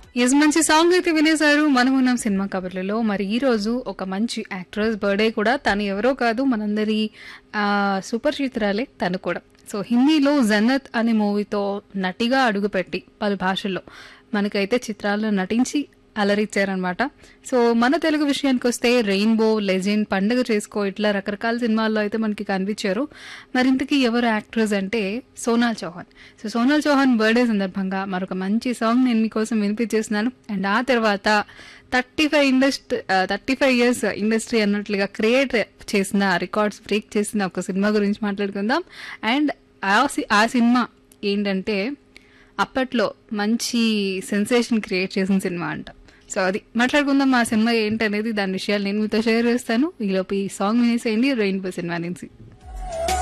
yes మంచి song అయితే వినేశారు మనం ఉన్నాం సినిమా కబర్లలో మరి ఈ రోజు ఒక మంచి యాక్ట్రెస్ బర్త్డే కూడా తను ఎవరో కాదు మనందరి ఆ, సుపరిచితురాలే తను కూడా సో హిందీలో జన్నత్ అనే మూవీతో నటిగా అడుగుపెట్టి పలు భాషల్లో మనకైతే చిత్రాల్లో నటించి అలరిచ్చారనమాట సో మన తెలుగు విషయానికి వస్తే రెయిన్బో లెజెండ్ పండుగ చేసుకో ఇట్లా రకరకాల సినిమాల్లో అయితే మనకి కనిపించారు మరి ఇంతకీ ఎవరు యాక్ట్రెస్ అంటే సోనాల్ చౌహాన్ సో సోనాల్ చౌహాన్ బర్త్డే సందర్భంగా మరొక మంచి సాంగ్ నేను మీకోసం వినిపించేస్తున్నాను అండ్ ఆ తర్వాత thirty five industry thirty five years industry అన్నట్లుగా క్రియేట్ చేసిన రికార్డ్స్ బ్రేక్ చేసిన ఒక సినిమా గురించి మాట్లాడుకుందాం అండ్ ఆ సి- ఆ సినిమా ఏంటంటే అప్పట్లో మంచి సెన్సేషన్ క్రియేట్ చేసిన సినిమా అంట సో అది మాట్లాడుకుందాం ఆ సినిమా ఏంటనేది దాని విషయాలు నేను మీతో షేర్ చేస్తాను ఈలోపు ఈ సాంగ్ వినేసేయండి రెయిన్బో సినిమా నుంచి